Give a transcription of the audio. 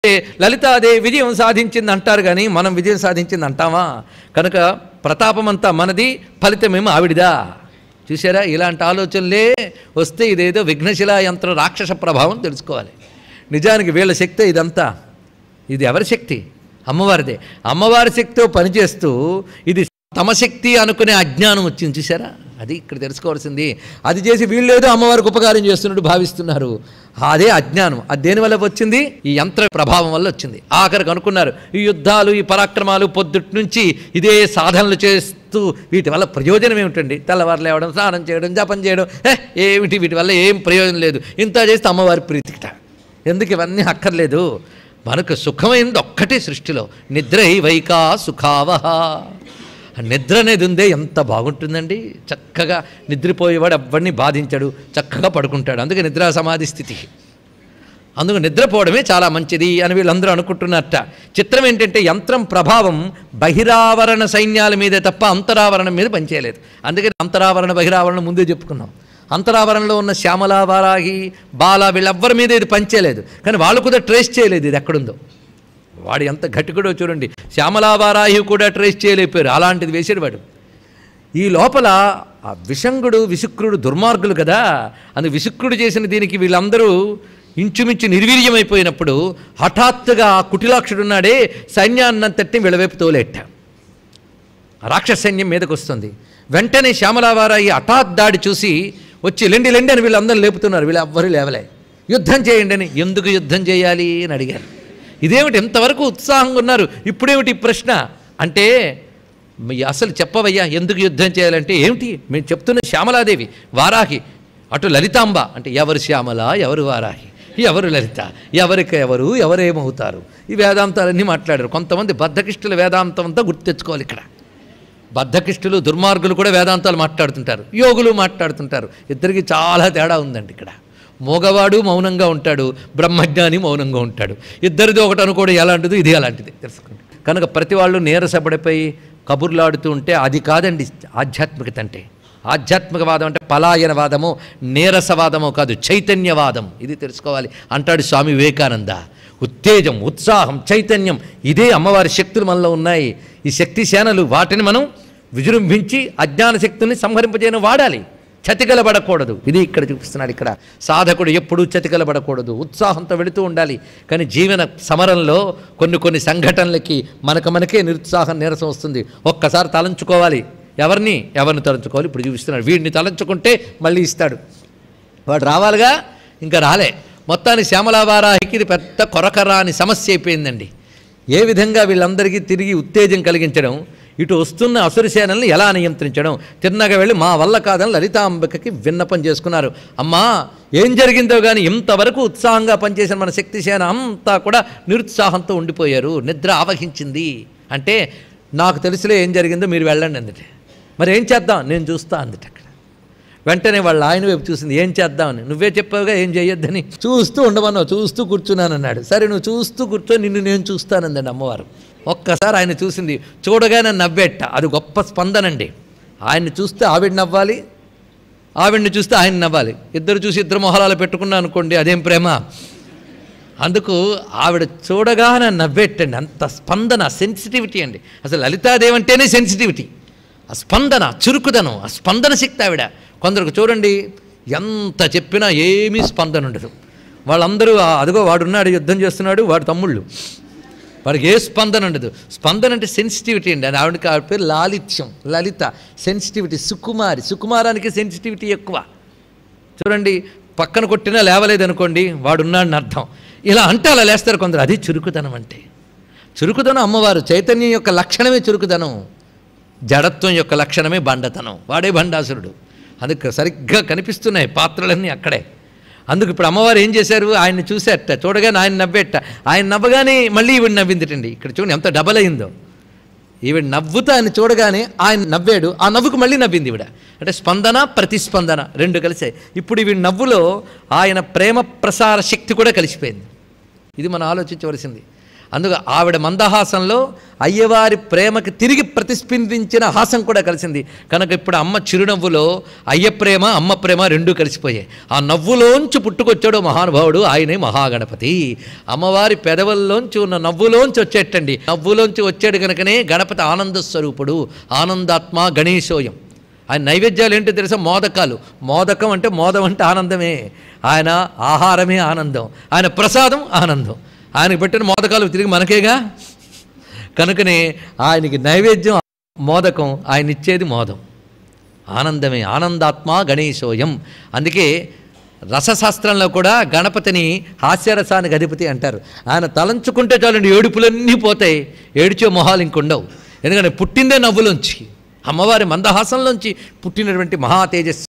లలితాదేవి విజయం సాధించింది అంటారు కానీ మనం విజయం సాధించింది అంటామా కనుక ప్రతాపమంతా మనది ఫలితమేమో ఆవిడిదా చూసారా ఇలాంటి ఆలోచనలే వస్తే ఇదేదో విఘ్నశిలా యంత్ర రాక్షస ప్రభావం తెలుసుకోవాలి నిజానికి వీళ్ళ శక్తి ఇదంతా ఇది ఎవరి శక్తి అమ్మవారిదే అమ్మవారి శక్తితో పనిచేస్తూ ఇది తమ శక్తి అనుకునే అజ్ఞానం వచ్చింది చూసారా అది ఇక్కడ తెలుసుకోవాల్సింది అది చేసి వీళ్ళేదో అమ్మవారికి ఉపకారం చేస్తున్నట్టు భావిస్తున్నారు అదే అజ్ఞానం అది దేనివల్ల వచ్చింది ఈ యంత్ర ప్రభావం వల్ల వచ్చింది ఆఖరికి అనుకున్నారు ఈ యుద్ధాలు ఈ పరాక్రమాలు పొద్దుటి నుంచి ఇదే సాధనలు చేస్తూ వీటి వల్ల ప్రయోజనం ఏమిటండి తెల్లవారు లేవడం స్నానం చేయడం జపం చేయడం ఏ ఏమిటి వీటి వల్ల ఏం ప్రయోజనం లేదు ఇంత చేస్తే అమ్మవారి ప్రీతికిట ఎందుకు ఇవన్నీ అక్కర్లేదు మనకు సుఖమైంది ఒక్కటే సృష్టిలో నిద్ర వైకా సుఖావహ ఆ నిద్ర అనేది ఉందే ఎంత బాగుంటుందండి చక్కగా నిద్రపోయేవాడు ఎవరిని బాధించాడు చక్కగా పడుకుంటాడు అందుకే నిద్రా సమాధి స్థితి అందుకు నిద్రపోవడమే చాలా మంచిది అని వీళ్ళందరూ అనుకుంటున్నట్ట చిత్రం ఏంటంటే యంత్రం ప్రభావం బహిరావరణ సైన్యాల మీదే తప్ప అంతరావరణం మీద పనిచేయలేదు అందుకని అంతరావరణ బహిరావరణ ముందే చెప్పుకున్నాం అంతరావరణలో ఉన్న శ్యామల వారాహి బాల వీళ్ళెవ్వరి మీద ఇది పనిచేయలేదు కానీ వాళ్ళు కూడా ట్రేస్ చేయలేదు ఇది ఎక్కడుందో వాడు ఎంత గట్టికుడో చూడండి శ్యామలావారాహి కూడా ట్రేస్ చేయలేకపోయారు అలాంటిది వేసాడు వాడు ఈ లోపల ఆ విషంగుడు విశుక్రుడు దుర్మార్గులు కదా అందుకు విశుక్రుడు చేసిన దీనికి వీళ్ళందరూ ఇంచుమించు నిర్వీర్యమైపోయినప్పుడు హఠాత్తుగా ఆ కుటిలాక్షుడున్నాడే సైన్యాన్నంతటిని వీళ్ళవైపు తోలేట రాక్షస సైన్యం మీదకు వస్తుంది వెంటనే శ్యామలావారాయి హఠాత్ దాడి చూసి వచ్చి లెండి లెండి అని వీళ్ళందరూ లేపుతున్నారు వీళ్ళు ఎవ్వరూ లేవలే యుద్ధం చేయండి అని ఎందుకు యుద్ధం చేయాలి అని అడిగారు ఇదేమిటి ఎంతవరకు ఉత్సాహంగా ఉన్నారు ఇప్పుడేమిటి ఈ ప్రశ్న అంటే మీ అసలు చెప్పవయ్యా ఎందుకు యుద్ధం చేయాలంటే ఏమిటి మేము చెప్తున్న శ్యామలాదేవి వారాహి అటు లలితాంబ అంటే ఎవరు శ్యామల ఎవరు వారాహి ఎవరు లలిత ఎవరికి ఎవరు ఎవరేమవుతారు ఈ వేదాంతాలన్నీ మాట్లాడారు కొంతమంది బద్ధకిష్టుల వేదాంతం అంతా గుర్తు తెచ్చుకోవాలి ఇక్కడ బద్ధకిష్టులు దుర్మార్గులు కూడా వేదాంతాలు మాట్లాడుతుంటారు యోగులు మాట్లాడుతుంటారు ఇద్దరికి చాలా తేడా ఉందండి ఇక్కడ మోగవాడు మౌనంగా ఉంటాడు బ్రహ్మజ్ఞాని మౌనంగా ఉంటాడు ఇద్దరిది ఒకటి అనుకోవడం ఎలాంటిది ఇది అలాంటిది తెలుసుకోండి కనుక ప్రతి వాళ్ళు నీరసపడిపోయి కబుర్లాడుతూ ఉంటే అది కాదండి ఆధ్యాత్మికత అంటే ఆధ్యాత్మికవాదం అంటే పలాయనవాదము నీరసవాదము కాదు చైతన్యవాదం ఇది తెలుసుకోవాలి అంటాడు స్వామి వివేకానంద ఉత్తేజం ఉత్సాహం చైతన్యం ఇదే అమ్మవారి శక్తులు మనలో ఉన్నాయి ఈ శక్తి సేనలు వాటిని మనం విజృంభించి అజ్ఞాన శక్తుల్ని సంహరింపజేయను వాడాలి చతికలబడకూడదు ఇది ఇక్కడ చూపిస్తున్నాడు ఇక్కడ సాధకుడు ఎప్పుడూ చతికలబడకూడదు ఉత్సాహంతో వెళుతూ ఉండాలి కానీ జీవన సమరంలో కొన్ని కొన్ని సంఘటనలకి మనకు మనకే నిరుత్సాహం నీరసం వస్తుంది ఒక్కసారి తలంచుకోవాలి ఎవరిని ఎవరిని తలంచుకోవాలి ఇప్పుడు చూపిస్తున్నాడు వీడిని తలంచుకుంటే మళ్ళీ ఇస్తాడు వాడు రావాలిగా ఇంకా రాలే మొత్తానికి శ్యామలావారాహికి ఇది పెద్ద కొరకరాని సమస్య అయిపోయిందండి ఏ విధంగా వీళ్ళందరికీ తిరిగి ఉత్తేజం కలిగించడం ఇటు వస్తున్న అసురసేనల్ని ఎలా నియంత్రించడం తిన్నగా వెళ్ళి మా వల్ల కాదని లలితాంబికకి విన్నపం చేసుకున్నారు అమ్మా ఏం జరిగిందో కానీ ఇంతవరకు ఉత్సాహంగా పనిచేసిన మన శక్తి సేన అంతా కూడా నిరుత్సాహంతో ఉండిపోయారు నిద్ర ఆవహించింది అంటే నాకు తెలుసులే ఏం జరిగిందో మీరు వెళ్ళండి అందుటే మరి ఏం చేద్దాం నేను చూస్తా అందుట అక్కడ వెంటనే వాళ్ళ ఆయన వైపు చూసింది ఏం చేద్దామని నువ్వే చెప్పావుగా ఏం చేయొద్దని చూస్తూ ఉండమన్నావు చూస్తూ కూర్చున్నాను అన్నాడు సరే నువ్వు చూస్తూ కూర్చో నిన్ను నేను చూస్తానందండి అమ్మవారు ఒక్కసారి ఆయన చూసింది చూడగానే నవ్వేట అది గొప్ప స్పందనండి ఆయన్ని చూస్తే ఆవిడ నవ్వాలి ఆవిడ్ని చూస్తే ఆయన నవ్వాలి ఇద్దరు చూసి ఇద్దరు మొహలాలు పెట్టుకున్నా అనుకోండి అదేం ప్రేమ అందుకు ఆవిడ చూడగానే నవ్వేటండి అంత స్పందన సెన్సిటివిటీ అండి అసలు లలితాదేవి అంటేనే సెన్సిటివిటీ ఆ స్పందన చురుకుదనం ఆ స్పందన శక్తి ఆవిడ కొందరికి చూడండి ఎంత చెప్పినా ఏమీ స్పందన ఉండదు వాళ్ళందరూ "ఆ, అదిగో వాడున్నాడు యుద్ధం చేస్తున్నాడు వాడు తమ్ముళ్ళు వాడికి ఏ స్పందన ఉండదు స్పందన అంటే సెన్సిటివిటీ అండి అది ఆవిడకి ఆవిడ పేరు లాలిత్యం లలిత సెన్సిటివిటీ సుకుమారి సుకుమారానికి సెన్సిటివిటీ ఎక్కువ చూడండి పక్కన కొట్టినా లేవలేదనుకోండి వాడున్నాడని అర్థం ఇలా అంటే అలా లేస్తారు కొందరు అది చురుకుదనం అంటే చురుకుదనం అమ్మవారు చైతన్యం యొక్క లక్షణమే చురుకుదనం జడత్వం యొక్క లక్షణమే బండతనం వాడే బండాసురుడు అందుకు సరిగ్గా కనిపిస్తున్నాయి పాత్రలన్నీ అక్కడే అందుకు ఇప్పుడు అమ్మవారు ఏం చేశారు ఆయన్ని చూసేట చూడగానే ఆయన నవ్వేట ఆయన నవ్వగానే మళ్ళీ ఈవిడ నవ్విందిటండి ఇక్కడ చూడండి ఎంత డబల్ అయిందో ఈవిడ నవ్వుతా ఆయన చూడగానే ఆయన నవ్వాడు ఆ నవ్వుకు మళ్ళీ నవ్వింది ఈవిడ అంటే స్పందన ప్రతిస్పందన రెండు కలిసాయి ఇప్పుడు ఈవిడ నవ్వులో ఆయన ప్రేమ ప్రసార శక్తి కూడా కలిసిపోయింది ఇది మనం ఆలోచించవలసింది అందుకు ఆవిడ మందహాసంలో అయ్యవారి ప్రేమకి తిరిగి ప్రతిస్పందించిన హాసం కూడా కలిసింది కనుక ఇప్పుడు అమ్మ చిరునవ్వులో అయ్య ప్రేమ అమ్మ ప్రేమ రెండూ కలిసిపోయాయి ఆ నవ్వులోంచి పుట్టుకొచ్చాడు మహానుభావుడు ఆయనే మహాగణపతి అమ్మవారి పెదవుల్లోంచి ఉన్న నవ్వులోంచి వచ్చేటండి నవ్వులోంచి వచ్చాడు కనుకనే గణపతి ఆనంద స్వరూపుడు ఆనందాత్మ గణేశోయం ఆయన నైవేద్యాలు ఏంటో తెలుసా మోదకాలు మోదకం అంటే మోదం అంటే ఆనందమే ఆయన ఆహారమే ఆనందం ఆయన ప్రసాదం ఆనందం ఆయనకు పెట్టిన మోదకాలు తిరిగి మనకేగా కనుకనే ఆయనకి నైవేద్యం మోదకం ఆయన ఇచ్చేది మోదం ఆనందమే ఆనందాత్మ గణేశోయం అందుకే రసశాస్త్రంలో కూడా గణపతిని హాస్యరసానికి అధిపతి అంటారు ఆయన తలంచుకుంటే చాలండి ఏడుపులన్నీ పోతాయి ఏడిచే మొహాలు ఇంకుండవు ఎందుకంటే పుట్టిందే నవ్వులోంచి అమ్మవారి మందహాసంలోంచి పుట్టినటువంటి మహా తేజస్సు